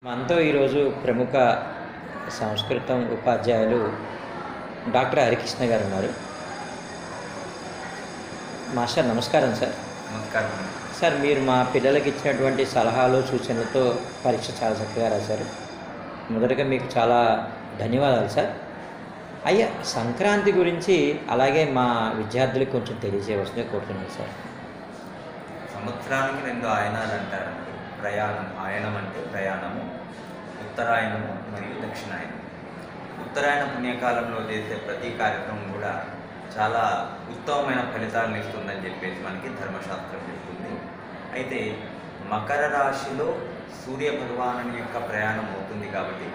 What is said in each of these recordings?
మనతో ఈరోజు ప్రముఖ సంస్కృతం ఉపాధ్యాయులు డాక్టర్ హరికృష్ణ గారు ఉన్నారు మాస్టర్ నమస్కారం సార్ నమస్కారం సార్ మీరు మా పిల్లలకి ఇచ్చినటువంటి సలహాలు సూచనలతో పరీక్ష చాలా చక్కగా రాశారు మొదటగా మీకు చాలా ధన్యవాదాలు సార్ అయ్యా సంక్రాంతి గురించి అలాగే మా విద్యార్థులకు కొంచెం తెలియజేయవలసిందిగా కోరుతున్నాను సార్ సంవత్సరానికి రెండు ఆయనాలు అంటారండి ప్రయాణం ఆయనం అంటే ప్రయాణము ఉత్తరాయణము మరియు దక్షిణాయనం ఉత్తరాయణ పుణ్యకాలంలో చేసే ప్రతి కార్యక్రమం కూడా చాలా ఉత్తమమైన ఫలితాలను ఇస్తుందని చెప్పేసి మనకి ధర్మశాస్త్రం చెప్తుంది అయితే మకర రాశిలో సూర్య భగవాను యొక్క ప్రయాణం అవుతుంది కాబట్టి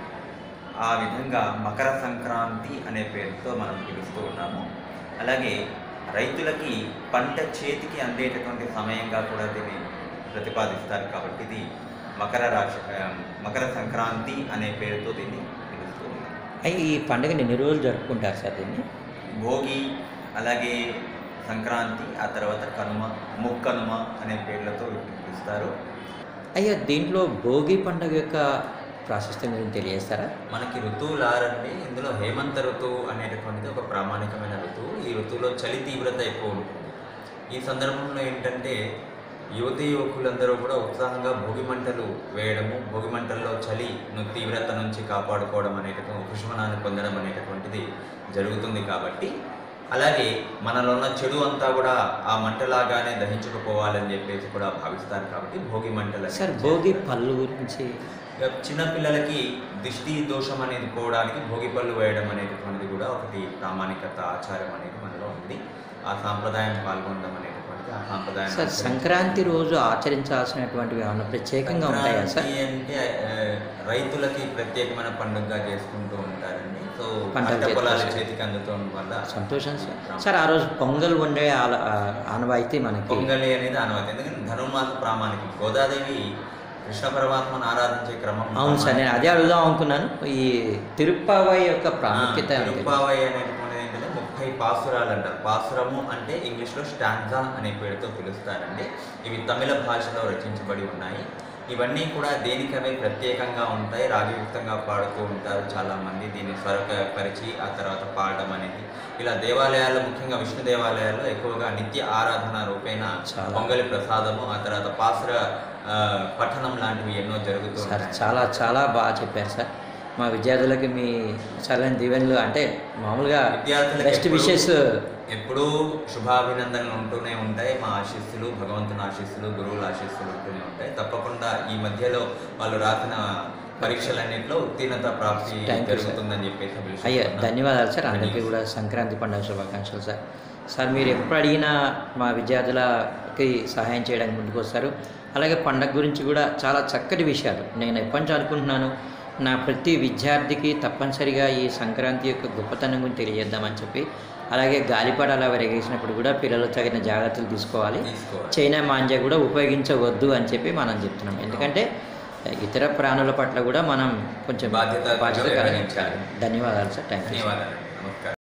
ఆ విధంగా మకర సంక్రాంతి అనే పేరుతో మనం పిలుస్తూ ఉన్నాము అలాగే రైతులకి పంట చేతికి అందేటటువంటి సమయంగా కూడా దీన్ని ప్రతిపాదిస్తారు కాబట్టి ఇది మకర రాశి ఆ, మకర సంక్రాంతి అనే పేరుతో దీన్ని పిలుస్తూ ఉన్నాం అయ్యి ఈ పండుగని ఎన్ని రోజులు జరుపుకుంటారు సార్ దీన్ని భోగి అలాగే సంక్రాంతి ఆ తర్వాత కనుమ ముక్కనుమ అనే పేర్లతో వీటిని పిలుస్తారు అయ్యా దీంట్లో భోగి పండుగ యొక్క ప్రాశస్త్యం గురించి తెలియజేస్తారా మనకి ఋతువులు ఆరండి ఇందులో హేమంత ఋతువు అనేటటువంటిది ఒక ప్రామాణికమైన ఋతువు ఈ ఋతువులో చలి తీవ్రత ఎక్కువ ఉంటుంది ఈ సందర్భంలో ఏంటంటే యువతీ యువకులందరూ కూడా ఉత్సాహంగా భోగి మంటలు వేయడము భోగి మంటల్లో చలి ను- తీవ్రత నుంచి కాపాడుకోవడం అనేటటువంటి ఉపశమనాన్ని పొందడం అనేటటువంటిది జరుగుతుంది కాబట్టి అలాగే మనలో ఉన్న చెడు అంతా కూడా ఆ మంటలాగానే దహించుకుపోవాలని చెప్పేసి కూడా భావిస్తారు కాబట్టి భోగి మంటలు సార్ అనేవి భోగి చేస్తారు. పళ్ళు గురించి ఇక చిన్నపిల్లలకి దిష్టి దోషం అనేది పోవడానికి భోగి పళ్ళు వేయడం అనేటటువంటిది కూడా ఒకటి ప్రామాణికత ఆచారం అనేది మనలో ఉంది ఆ సాంప్రదాయం పాల్గొనడం అనేటటువంటిది ఆ సాంప్రదాయం సార్ సంక్రాంతి రోజు ఆచరించాల్సినటువంటివి ఏమైనా ప్రత్యేకంగా ఉంటాయా సార్ సంక్రాంతి అంటే ఆ, రైతులకి ప్రత్యేకమైన పండుగగా చేసుకుంటూ ఉంటారండి సో పంటలు పంట పొలాల చేతికి చేతికి అందుతాం వల్ల సంతోషం సార్ సార్ ఆ రోజు పొంగల్ వండే ఆల- ఆ ఆనవాయితీ మనకి పొంగలి అనేది ఆనవాయితీ ఎందుకంటే ధనుర్మాస ప్రామాణికం గోదాదేవి కృష్ణ పరమాత్మను ఆరాధించే క్రమం అవును సార్ నేను అదే అడుగుదాం అనుకున్నాను ఈ తిరుప్పావై యొక్క ప్రాముఖ్యత ఆ, ఏమిటి? తిరుప్పావై అనేటువంటిది ఏంటంటే ముప్పై పాసురాలు అంటారు పాసురము అంటే ఇంగ్లీష్లో స్టాంజా అనే పేరుతో పిలుస్తారండి ఇవి తమిళ భాషలో రచించబడి ఉన్నాయి ఇవన్నీ కూడా దేనికవే ప్రత్యేకంగా ఉంటాయి రాగయుక్తంగా పాడుతూ ఉంటారు చాలామంది దీన్ని స్వరపరిచి ఆ తర్వాత పాడడం అనేది ఇలా దేవాలయాల్లో ముఖ్యంగా విష్ణు దేవాలయాల్లో ఎక్కువగా నిత్య ఆరాధన రూపేణ చాలా. పొంగలి ప్రసాదము ఆ తర్వాత పాసుర ఆ, పఠనం లాంటివి ఎన్నో జరుగుతూ సార్ ఉంటాయి చాలా చాలా బాగా చెప్పారు సార్ మా విద్యార్థులకి మీ చల్లని దీవెనలు అంటే మామూలుగా విద్యార్థులకు బెస్ట్ ఎప్పుడూ- విషెస్ ఎప్పుడూ శుభాభినందనలు ఉంటూనే ఉంటాయి మా ఆశీస్సులు భగవంతుని ఆశీస్సులు గురువుల ఆశీస్సులు ఉంటూనే ఉంటాయి తప్పకుండా ఈ మధ్యలో వాళ్ళు రాసిన పరీక్షలన్నింటిలో ఉత్తీర్ణత ప్రాప్తి Thank you, sir. జరుగుతుందని చెప్పేసి అభిలాషిస్తున్నాను. అయ్యా ధన్యవాదాలు సార్ అందరికీ ధన్యవాదాలు. కూడా సంక్రాంతి పండుగ శుభాకాంక్షలు సార్ సార్ మీరు ఎప్పుడు అడిగినా మా విద్యార్థులకి సహాయం చేయడానికి ముందుకు వస్తారు అలాగే పండగ గురించి కూడా చాలా చక్కటి విషయాలు నేను ఎప్పటి నుంచి అనుకుంటున్నాను నా ప్రతి విద్యార్థికి తప్పనిసరిగా ఈ సంక్రాంతి యొక్క గొప్పతనం గురించి తెలియజేద్దామని చెప్పి అలాగే గాలిపట అలా వెరగేసినప్పుడు కూడా పిల్లలు తగిన జాగ్రత్తలు తీసుకోవాలి తీసుకోవాలి. చైనా మాంజా కూడా ఉపయోగించవద్దు అని చెప్పి మనం చెప్తున్నాం ఎందుకంటే ఇతర ప్రాణుల పట్ల కూడా మనం కొంచెం బాధ్యత బాధ్యత కలిగించాలి. కలిగించాలి ధన్యవాదాలు సార్ థ్యాంక్ యూ ధన్యవాదాలు నమస్కారం